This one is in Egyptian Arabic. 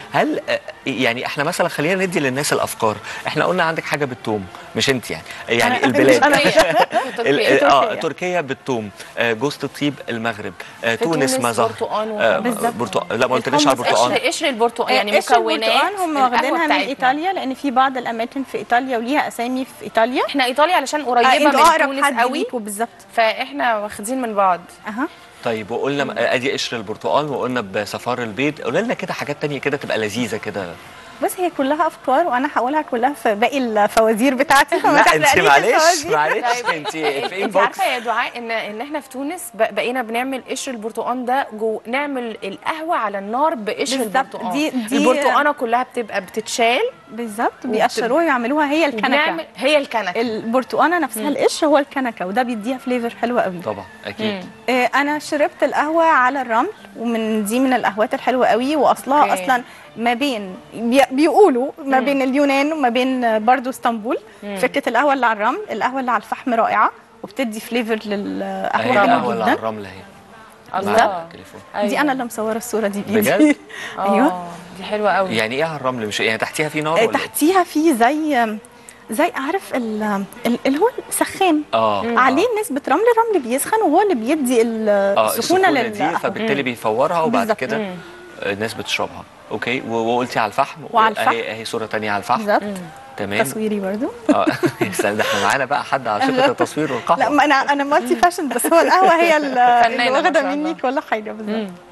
هل آه، يعني احنا مثلا خلينا ندي للناس الافكار احنا قلنا عندك حاجه بالثوم مش انت يعني يعني أنا- البلاد مش ال- ال- اه تركيا. تركيا بالثوم آه، جوز الطيب المغرب آه، في تونس تونس ما ظهر برتقال آه، وحمص. بالظبط. برتقال لا ما قلتليش على الحمص البرتقال قشر قشر البرتقال يعني قشر مكونات البرتقال هم القهوة واخدينها من بتاعتنا. ايطاليا لان في بعض الاماكن في ايطاليا وليها اسامي في ايطاليا احنا ايطاليا علشان آه، قريبه انتوا من اقرب تونس حد قوي ليكوا بالظبط فاحنا واخدين من بعض اها طيب وقلنا م- ادي قشر البرتقال وقلنا بصفار البيض قولنا لنا كده حاجات تانية كده تبقى لذيذه كده بس هي كلها افكار وانا هقولها كلها في باقي الفوازير بتاعتي فما لا انت تحرقليش معلش الفوازير. معلش انت في انت انبوكس عارفه يا دعاء ان ان احنا في تونس ب- بقينا بنعمل قشر البرتقال ده جو نعمل القهوه على النار بقشر بالظبط. البرتقال دي- دي- البرتقانه كلها بتبقى بتتشال بالظبط بيقشروها ويعملوها هي الكنكه وبنعمل هي الكنكه البرتقانه نفسها القشر هو الكنكه وده بيديها فليفر حلو قوي طبعا اكيد آه، انا شربت القهوه على الرمل ومن دي من القهوات الحلوه قوي واصلها أوكي. اصلا ما بين بي- بيقولوا ما بين اليونان وما بين آه، برضو اسطنبول فكره القهوه اللي على الرمل القهوه اللي على الفحم رائعه وبتدي فليفر اهي للقهوه القهوه حلوه اللي على جدا الرمل اهي الله. معايا التليفون دي انا اللي مصوره الصوره دي بجد؟ بايدي ايوه آه، دي حلوه قوي يعني ايه على الرمل مش يعني تحتيها في نار آه، ولا إيه؟ تحتيها في زي زي عارف ال- ال- اللي هو السخان اه عليه نسبه رمل الرمل بيسخن وهو اللي بيدي ال- اه السخونه السخونه دي للقهوه فبالتالي بيفورها وبعد بالظبط. كده الناس بتشربها اوكي و- وقلتي على الفحم وعلى الفحم. اهي اهي صوره تانية على الفحم بالظبط تمام تصويري برضو اه استنى ده احنا معانا بقى حد عاشقة التصوير والقهوه لا ما انا انا مالتي فاشن بس هو القهوه هي ال- فنانة اللي ما واخده شاء الله. مني كل حاجه بالظبط